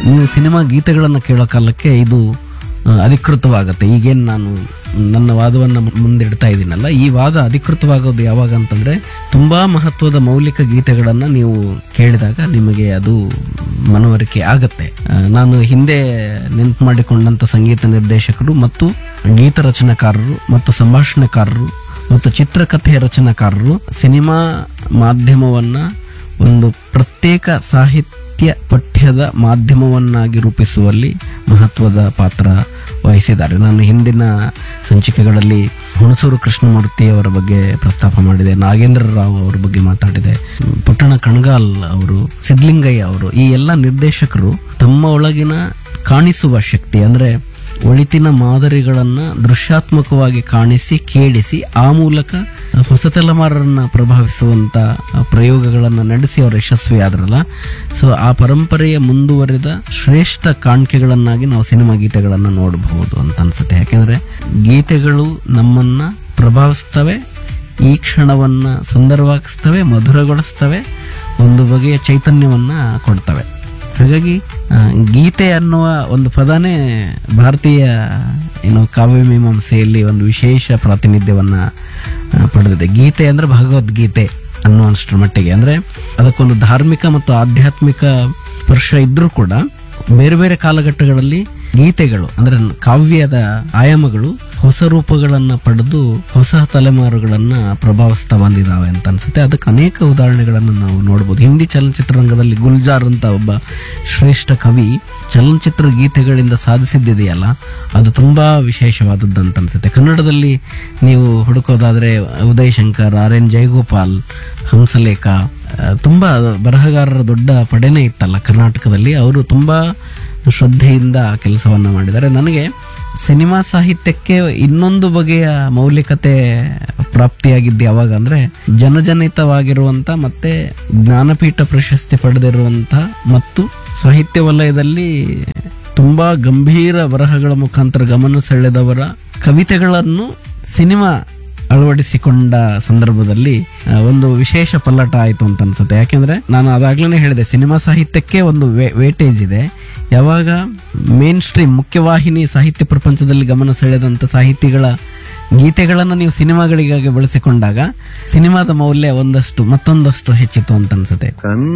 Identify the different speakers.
Speaker 1: ನೀವು ಸಿನಿಮಾ ಗೀತೆಗಳನ್ನು ಕೇಳೋ ಕಾಲಕ್ಕೆ ಇದು ಆ, ಅಧಿಕೃತವಾಗತ್ತೆ ಈಗೇನು ನಾನು ನನ್ನ ವಾದವನ್ನು ಮುಂದಿಡ್ತಾ ಇದ್ದೀನಲ್ಲ ಈ ವಾದ ಅಧಿಕೃತವಾಗೋದು ಯಾವಾಗ ಅಂತಂದ್ರೆ ತುಂಬಾ ಮಹತ್ವದ ಮೌಲಿಕ ಗೀತೆಗಳನ್ನ ನೀವು ಕೇಳಿದಾಗ ನಿಮಗೆ ಅದು ಮನವರಿಕೆ ಆಗತ್ತೆ ಆ, ನಾನು ಹಿಂದೆ ನೆನಪು ಮಾಡಿಕೊಂಡಂತ ಸಂಗೀತ ನಿರ್ದೇಶಕರು ಮತ್ತು ಗೀತ ರಚನಾಕಾರರು ಮತ್ತು ಸಂಭಾಷಣೆಕಾರರು ಮತ್ತು ಚಿತ್ರಕಥೆ ರಚನಾಕಾರರು ಸಿನಿಮಾ ಮಾಧ್ಯಮವನ್ನ ಒಂದು ಪ್ರತ್ಯೇಕ ಸಾಹಿತ್ಯ ಪಠ್ಯದ ಮಾಧ್ಯಮವನ್ನಾಗಿ ರೂಪಿಸುವಲ್ಲಿ ಮಹತ್ವದ ಪಾತ್ರ ವಹಿಸಿದ್ದಾರೆ ನಾನು ಹಿಂದಿನ ಸಂಚಿಕೆಗಳಲ್ಲಿ ಹುಣಸೂರು ಕೃಷ್ಣಮೂರ್ತಿ ಅವರ ಬಗ್ಗೆ ಪ್ರಸ್ತಾಪ ಮಾಡಿದೆ ನಾಗೇಂದ್ರ ರಾವ್ ಅವರ ಬಗ್ಗೆ ಮಾತಾಡಿದೆ ಪುಟ್ಟಣ ಕಣಗಾಲ್ ಅವರು ಸಿದ್ಲಿಂಗಯ್ಯ ಅವರು ಈ ಎಲ್ಲ ನಿರ್ದೇಶಕರು ತಮ್ಮ ಒಳಗಿನ ಕಾಣಿಸುವ ಶಕ್ತಿ ಅಂದ್ರೆ ಒಳಿತಿನ ಮಾದರಿಗಳನ್ನ ದೃಶ್ಯಾತ್ಮಕವಾಗಿ ಕಾಣಿಸಿ ಕೇಳಿಸಿ ಆ ಮೂಲಕ ಹೊಸ ತಲೆಮಾರನ್ನ ಪ್ರಭಾವಿಸುವಂತ ಪ್ರಯೋಗಗಳನ್ನ ನಡೆಸಿ ಅವರು ಯಶಸ್ವಿ ಆದ್ರಲ್ಲ ಸೊ ಆ ಪರಂಪರೆಯ ಮುಂದುವರಿದ ಶ್ರೇಷ್ಠ ಕಾಣಿಕೆಗಳನ್ನಾಗಿ ನಾವು ಸಿನಿಮಾ ಗೀತೆಗಳನ್ನ ನೋಡಬಹುದು ಅಂತ ಅನ್ಸುತ್ತೆ ಯಾಕೆಂದ್ರೆ ಗೀತೆಗಳು ನಮ್ಮನ್ನ ಪ್ರಭಾವಿಸ್ತವೆ ಈ ಕ್ಷಣವನ್ನ ಸುಂದರವಾಗಿಸ್ತವೆ ಮಧುರಗೊಳಿಸ್ತವೆ ಒಂದು ಬಗೆಯ ಚೈತನ್ಯವನ್ನ ಕೊಡ್ತವೆ ಹಾಗಾಗಿ ಆ, ಗೀತೆ ಅನ್ನುವ ಒಂದು ಪದನೇ ಭಾರತೀಯ ಏನು ಕಾವ್ಯ ಮೀಮಾಂಸೆಯಲ್ಲಿ ಒಂದು ವಿಶೇಷ ಪ್ರಾತಿನಿಧ್ಯವನ್ನ ಆ, ಪಡೆದಿದೆ ಗೀತೆ ಅಂದ್ರೆ ಭಗವದ್ಗೀತೆ ಅನ್ನುವಷ್ಟರ ಮಟ್ಟಿಗೆ ಅಂದ್ರೆ ಅದಕ್ಕೊಂದು ಧಾರ್ಮಿಕ ಮತ್ತು ಆಧ್ಯಾತ್ಮಿಕ ಸ್ಪರ್ಶ ಇದ್ರೂ ಕೂಡ ಬೇರೆ ಬೇರೆ ಕಾಲಘಟ್ಟಗಳಲ್ಲಿ ಗೀತೆಗಳು ಅಂದ್ರೆ ಕಾವ್ಯದ ಆಯಾಮಗಳು ಹೊಸ ರೂಪಗಳನ್ನ ಪಡೆದು ಹೊಸ ತಲೆಮಾರುಗಳನ್ನ ಪ್ರಭಾವಿಸ್ತಾ ಬಂದಿದಾವೆ ಅಂತ ಅನ್ಸುತ್ತೆ ಅದಕ್ಕೆ ಅನೇಕ ಉದಾಹರಣೆಗಳನ್ನು ನಾವು ನೋಡಬಹುದು ಹಿಂದಿ ಚಲನಚಿತ್ರರಂಗದಲ್ಲಿ ಗುಲ್ಜಾರ್ ಅಂತ ಒಬ್ಬ ಶ್ರೇಷ್ಠ ಕವಿ ಚಲನಚಿತ್ರ ಗೀತೆಗಳಿಂದ ಸಾಧಿಸಿದ್ದಿದೆಯಲ್ಲ ಅದು ತುಂಬಾ ವಿಶೇಷವಾದದ್ದು ಅಂತ ಅನ್ಸುತ್ತೆ ಕನ್ನಡದಲ್ಲಿ ನೀವು ಹುಡುಕೋದಾದ್ರೆ ಉದಯ್ ಶಂಕರ್ ಆರ್ ಎನ್ ಜಯಗೋಪಾಲ್ ಹಂಸಲೇಖ ಆ, ತುಂಬಾ ಬರಹಗಾರರ ದೊಡ್ಡ ಪಡೆನೇ ಇತ್ತಲ್ಲ ಕರ್ನಾಟಕದಲ್ಲಿ ಅವರು ತುಂಬಾ ಶ್ರದ್ಧೆಯಿಂದ ಕೆಲಸವನ್ನ ಮಾಡಿದ್ದಾರೆ ನನಗೆ ಸಿನಿಮಾ ಸಾಹಿತ್ಯಕ್ಕೆ ಇನ್ನೊಂದು ಬಗೆಯ ಮೌಲಿಕತೆ ಪ್ರಾಪ್ತಿಯಾಗಿದ್ದು ಯಾವಾಗ ಅಂದ್ರೆ ಜನಜನಿತವಾಗಿರುವಂತ ಮತ್ತೆ ಜ್ಞಾನಪೀಠ ಪ್ರಶಸ್ತಿ ಪಡೆದಿರುವಂತ ಮತ್ತು ಸಾಹಿತ್ಯ ವಲಯದಲ್ಲಿ ತುಂಬಾ ಗಂಭೀರ ಬರಹಗಳ ಮುಖಾಂತರ ಗಮನ ಸೆಳೆದವರ ಕವಿತೆಗಳನ್ನು ಸಿನಿಮಾ ಅಳವಡಿಸಿಕೊಂಡ ಸಂದರ್ಭದಲ್ಲಿ ಆ, ಒಂದು ವಿಶೇಷ ಪಲ್ಲಟ ಆಯ್ತು ಅಂತ ಅನ್ಸುತ್ತೆ ಯಾಕೆಂದ್ರೆ ನಾನು ಅದಾಗ್ಲೇ ಹೇಳಿದೆ ಸಿನಿಮಾ ಸಾಹಿತ್ಯಕ್ಕೆ ಒಂದು ವೇಟೇಜ್ ಇದೆ ಯಾವಾಗ ಮೇನ್ ಸ್ಟ್ರೀಮ್ ಮುಖ್ಯವಾಹಿನಿ ಸಾಹಿತ್ಯ ಪ್ರಪಂಚದಲ್ಲಿ ಗಮನ ಸೆಳೆದಂತ ಸಾಹಿತಿಗಳ ಗೀತೆಗಳನ್ನ ನೀವು ಸಿನಿಮಾಗಳಿಗಾಗಿ ಬಳಸಿಕೊಂಡಾಗ ಸಿನಿಮಾದ ಮೌಲ್ಯ ಒಂದಷ್ಟು ಮತ್ತೊಂದಷ್ಟು ಹೆಚ್ಚಿತು ಅಂತ ಅನ್ಸುತ್ತೆ
Speaker 2: ಕಣ್ಣ